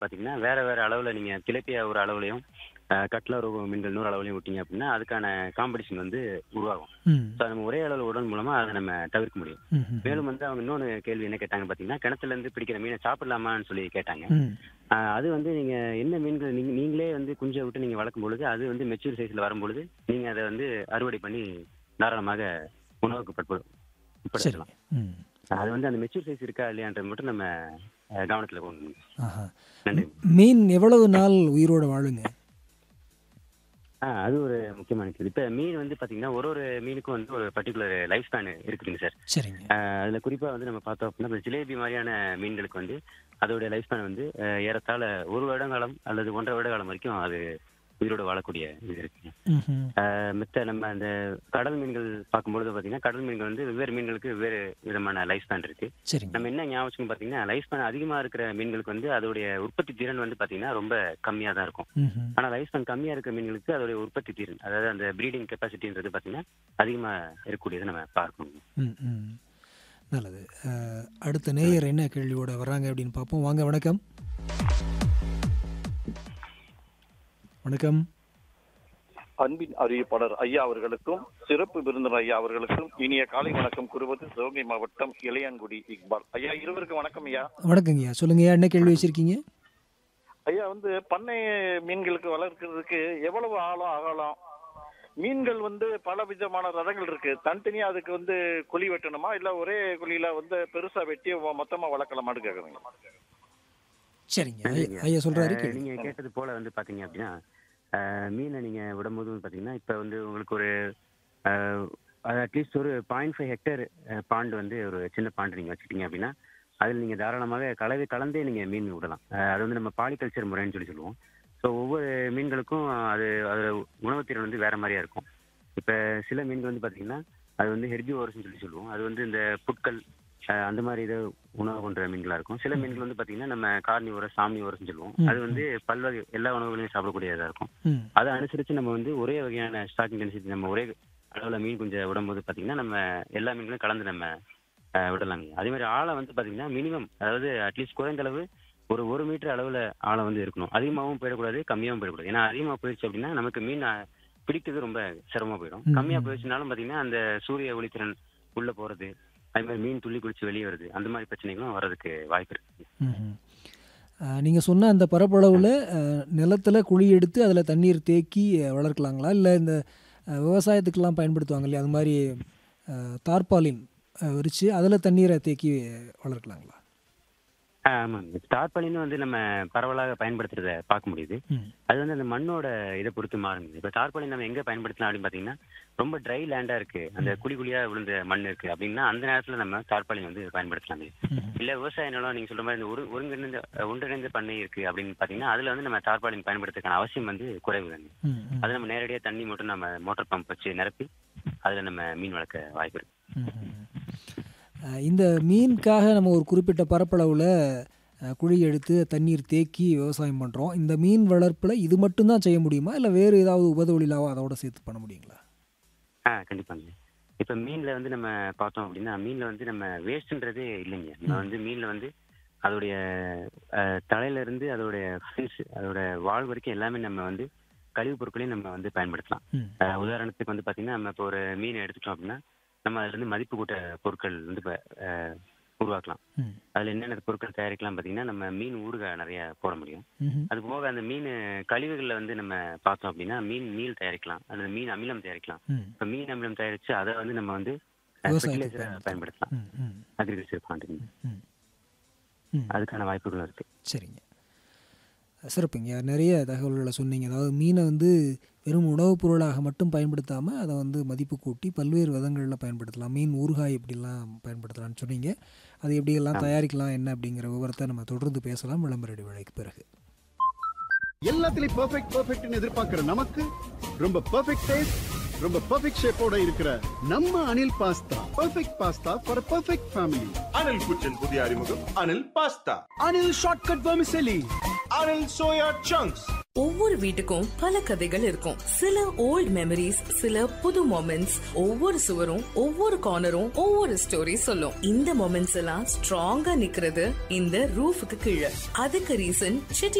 பார்த்தீங்கன்னா வேற வேற அளவில் நீங்கள் திலப்பியா ஒரு அளவுலையும் அஹ், கட்லா ரோகு மீன்கள் நூறு அளவுலையும் விட்டீங்க அப்படின்னா அதுக்கான காம்படிஷன் வந்து உருவாகும் ம் ஸோ நம்ம ஒரே அளவில் விடுறது மூலமா அதை நம்ம தவிர்க்க முடியும் ம், ம், மேலும் வந்து அவங்க இன்னொன்று கேள்வி என்ன கேட்டாங்க பார்த்தீங்கன்னா கிணத்துல இருந்து பிடிக்கிற மீனை சாப்பிடலாமான்னு சொல்லி கேட்டாங்க ம் ஆஹ் அது வந்து நீங்க என்ன மீன்கள் நீங்க நீங்களே வந்து குஞ்சை விட்டு நீங்க வளர்க்கும் பொழுது அது வந்து மெச்சூர் சைஸ்ல வரும்பொழுது நீங்க அதை வந்து அறுவடை பண்ணி தாராளமாக உணவுக்கு பட்ப- சரி உட்படுத்தலாம் ம் அது வந்து அந்த மெச்சூர் சைஸ் இருக்கா இல்லையான்றது மட்டும் நம்ம அஹ், கவனத்துல கொண்டு வரணும். ஆஹா நன்றி மீன் எவ்வளவு நாள் உயிரோட வாழுங்க ஆ அது ஒரு முக்கியமான கேள்வி இப்போ மீன் வந்து பாத்தீங்கன்னா ஒரு ஒரு மீனுக்கும் வந்து ஒரு பர்டிகுலர் லைஃப் ஸ்பேன் இருக்குதுங்க சார் சரிங்க ஆஹ் அதுல குறிப்பா வந்து நம்ம பார்த்தோம் அப்படின்னா இந்த ஜிலேபி மாதிரியான மீன்களுக்கு வந்து அதோட லைஃப் ஸ்பேன் வந்து ஆஹ் ஏறத்தாழ ஒரு வருடங்காலம் அல்லது ஒன்றரை வருட காலம் வரைக்கும் அது உயிரோட வாழக்கூடிய இது இருக்குங்க ம்ஹும். ஆஹ் மித்த நம்ம அந்த கடல் மீன்கள் பார்க்கும்பொழுது பார்த்தீங்கன்னா கடல் மீன்கள் வந்து வெவ்வேறு மீன்களுக்கு வெவ்வேறு விதமான லைஃப் ஸ்பேன் இருக்கு சரிங்க நம்ம என்ன ஞாபகம் பார்த்தீங்கன்னா லைஃப் ஸ்பேன் அதிகமாக இருக்கிற மீன்களுக்கு வந்து அதோடைய உற்பத்தி திறன் வந்து பார்த்தீங்கன்னா ரொம்ப கம்மியாக தான் இருக்கும் ம்ஹும். ஆனால் லைஃப் ஸ்பேன் கம்மியாக இருக்கிற மீன்களுக்கு அதோடைய உற்பத்தி திறன் அதாவது அந்த ப்ரீடிங் கெப்பாசிட்டின்றது பார்த்தீங்கன்னா அதிகமாக இருக்கக்கூடியதை நம்ம பார்க்கணும் ம் ம் நல்லது அஹ், அடுத்த நேயர் என்ன கேள்வியோட வர்றாங்க அப்படின்னு பார்ப்போம் வாங்க வணக்கம் வணக்கம் அன்பின் அறிவிப்பாளர் ஐயா அவர்களுக்கும் சிறப்பு விருந்தினர் ஐயா அவர்களுக்கும் இனிய காலை வணக்கம் கூறுவது சிவகங்கை மாவட்டம் இளையான்குடி இக்பால் ஐயா இருவருக்கும் வணக்கம் ஐயா வணக்கங்கய்யா சொல்லுங்கய்யா என்ன கேள்வி வச்சிருக்கீங்க ஐயா வந்து பண்ணை மீன்களுக்கு வளர்க்கறதுக்கு எவ்வளவு ஆழம் அகலம் மீன்கள் வந்து பல விதமான ரகங்கள் இருக்கு தனித்தனியா அதுக்கு வந்து குழி வெட்டணுமா இல்ல ஒரே குழியில வந்து பெருசா வெட்டி மொ- மொத்தமா வளர்க்கலாமான்னு கேக்குறீங்க சரிங்க ஐயா- ஐயா சொல்றாரு ஆஹ் கேள்வி நீங்க கேட்டது போல வந்து பாத்தீங்க அப்படின்னா ஆஹ் மீனை நீங்க விடும்போது வந்து பாத்தீங்கன்னா இப்ப வந்து உங்களுக்கு ஒரு அட்லீஸ்ட் ஒரு பாயிண்ட் ஃபைவ் ஹெக்டேர் பாண்டு வந்து ஒரு சின்ன பாண்டு நீங்க வச்சுட்டீங்க அப்படின்னா அதில் நீங்க தாராளமாக கலவை கலந்தே நீங்க மீன் விடலாம் ஆஹ் அது வந்து நம்ம பாலிகல்ச்சர் முறைன்னு சொல்லி சொல்லுவோம் ஸோ ஒவ்வொரு மீன்களுக்கும் அது அதோட உணவுத்திறன் வந்து வேற மாதிரியா இருக்கும் இப்ப சில மீன்கள் வந்து பாத்தீங்கன்னா அது வந்து ஹெர்பிவோரஸ்னு சொல்லி சொல்லுவோம் அது வந்து இந்த புட்கள் ஆஹ் அந்த மாதிரி இதை உணவு கொண்ட மீன்களா இருக்கும் சில மீன்கள் வந்து பாத்தீங்கன்னா நம்ம கார்னிவோரஸ் சாம்னிவோரஸ்னு சொல்லுவோம் ம், அது வந்து பல்வகை எல்லா உணவுகளையும் சாப்பிடக்கூடியதா இருக்கும் ம் அதை அனுசரிச்சு நம்ம வந்து ஒரே வகையான ஸ்டாக்கிங் டென்சிட்டி நம்ம ஒரே அளவுல மீன் குஞ்சை விடும்போது பாத்தீங்கன்னா நம்ம எல்லா மீன்களையும் கலந்து நம்ம ஆஹ், விடலாங்க அதே மாதிரி ஆழம் வந்து பாத்தீங்கன்னா மினிமம் அதாவது அட்லீஸ்ட் குறைந்த அளவு ஒரு ஒரு மீட்டர் அளவுல ஆழம் வந்து இருக்கணும் அதிகமாகவும் போயிடக்கூடாது கம்மியாகவும் போயிடக்கூடாது ஏன்னா அதிகமாக போயிடுச்சு அப்படின்னா நமக்கு மீன் ஆஹ், பிடிக்கிறது ரொம்ப சிரமமா போயிடும் ம், கம்மியா ம். போயிடுச்சுனாலும் பாத்தீங்கன்னா அந்த சூரிய ஒளித்திறன் உள்ள போறது அதே மாதிரி மீன் துள்ளி குளிச்சு வெளியே வருது அந்த மாதிரி பிரச்சனைகளும் வர்றதுக்கு வாய்ப்பு இருக்கு ம்ஹும். அஹ், நீங்க சொன்ன அந்த பரப்பளவில் நிலத்துல குழி எடுத்து அதில் தண்ணீர் தேக்கி அஹ், வளர்க்கலாங்களா இல்லை இந்த அஹ், விவசாயத்துக்கெல்லாம் பயன்படுத்துவாங்க இல்லையா அது மாதிரி அஹ், தார்பாலின் அஹ், விரிச்சு அதில் தண்ணீரை தேக்கி வளர்க்கலாங்களா ஆஹ் ஆமாங்க தார்பாலின்னு வந்து நம்ம பரவலாக பயன்படுத்துறத பார்க்க முடியுது ம் அது வந்து அந்த மண்ணோட இதை பொறுத்து மாறுங்க இப்போ தார்பாலின் நம்ம எங்க பயன்படுத்தலாம் அப்படின்னு பாத்தீங்கன்னா ரொம்ப ட்ரை லேண்டா இருக்கு அந்த குழி குழியா விழுந்த மண் இருக்கு அப்படின்னா அந்த நேரத்துல நம்ம தார்பாலின் வந்து பயன்படுத்தலாம் ம்ஹும். இல்ல விவசாய நிலம் நீங்க சொல்ற மாதிரி இந்த ஒரு ஒருங்கிணைந்த ஒன்றிணைந்த பண்ணை இருக்கு அப்படின்னு பாத்தீங்கன்னா அதுல வந்து நம்ம தார்பாலின் பயன்படுத்துறதுக்கான அவசியம் வந்து குறைவு தாங்க ம் ம் அது நம்ம நேரடியா தண்ணி மட்டும் நம்ம மோட்டார் பம்ப் வச்சு நிரப்பி அதுல நம்ம மீன் வளர்க்க வாய்ப்பு இருக்கு ம்ஹும். அஹ், இந்த மீனுக்காக நம்ம ஒரு குறிப்பிட்ட பரப்பளவில் அஹ், குழி எடுத்து தண்ணீர் தேக்கி விவசாயம் பண்ணுறோம் இந்த மீன் வளர்ப்பில் இது மட்டும்தான் செய்ய முடியுமா இல்லை வேறு ஏதாவது உபதொழிலாவோ அதோட சேர்த்து பண்ண முடியுங்களா ஆ கண்டிப்பாங்க இப்ப மீன்ல வந்து நம்ம பார்த்தோம் அப்படின்னா மீன்ல வந்து நம்ம வேஸ்ட்ன்றதே இல்லைங்க நம்ம வந்து மீன்ல வந்து அதோடைய அஹ், தலையில இருந்து அதோடைய fins அதோட வால் வரைக்கும் எல்லாமே நம்ம வந்து கழிவுப் பொருட்களையும் நம்ம வந்து பயன்படுத்தலாம் ம் அஹ், உதாரணத்துக்கு வந்து பாத்தீங்கன்னா நம்ம இப்போ ஒரு மீனை எடுத்துட்டோம் அப்படின்னா நம்ம அதுல இருந்து மதிப்பு கூட்ட பொருட்கள் வந்து இப்ப, அஹ், உருவாக்கலாம் ம் அதுல என்னென்ன பொருட்கள் தயாரிக்கலாம் பாத்தீங்கன்னா நம்ம மீன் ஊறுகாய் நிறைய போட முடியும் ம்ஹும். அது போக அந்த மீன் கழிவுகள்ல வந்து நம்ம பார்த்தோம் அப்படின்னா மீன் மீல் தயாரிக்கலாம் அல்லது மீன் அமிலம் தயாரிக்கலாம் ம் இப்போ மீன் அமிலம் தயாரிச்சு அதை வந்து நம்ம வந்து விவசாயத்துக்கு ஃபெர்டிலைசரா பயன்படுத்தலாம் ம் ம் அக்ரிகல்ச்சர் பாண்டிங் ம் ம் அதுக்கான வாய்ப்புகளும் இருக்கு சரிங்க சிறப்புங்க நிறைய தகவல்களை சொன்னீங்க அதாவது மீனை வந்து வெறும் உணவுப் பொருளாக மட்டும் பயன்படுத்தாமல் அதை வந்து மதிப்பு கூட்டி பல்வேறு விதங்களில் பயன்படுத்தலாம் மீன் ஊறுகாய் எப்படிலாம் பயன்படுத்தலாம்னு சொன்னீங்க அது எப்படியெல்லாம் தயாரிக்கலாம் என்ன அப்படிங்கிற விவரத்தை நம்ம தொடர்ந்து பேசலாம் விளம்பர இடைவேளைக்கு பிறகு எல்லாத்துலயும் பெர்ஃபெக்ட் பெர்ஃபெக்ட்னு எதிர்பார்க்கிற நமக்கு ரொம்ப பெர்ஃபெக்ட் டேஸ்ட் ரொம்ப பெர்ஃபெக்ட் ஷேப்போட இருக்கிற நம்ம Anil pasta perfect pasta for perfect family Anil குச்சின் புதிய அறிமுகம் Anil pasta Anil shortcut vermicelli Anil soya chunks ஒவ்வொரு வீட்டுக்கும் பல கதைகள் இருக்கும் சில ஓல்ட் மெமரிஸ் சில புது மொமெண்ட்ஸ் ஒவ்வொரு சுவரும் ஒவ்வொரு கார்னரும் ஒவ்வொரு ஸ்டோரி சொல்லும் இந்த மொமெண்ட்ஸ் எல்லாம் ஸ்ட்ராங்கா நிக்கிறது இந்த ரூஃபுக்கு கீழே அதுக்கு ரீசன் செட்டி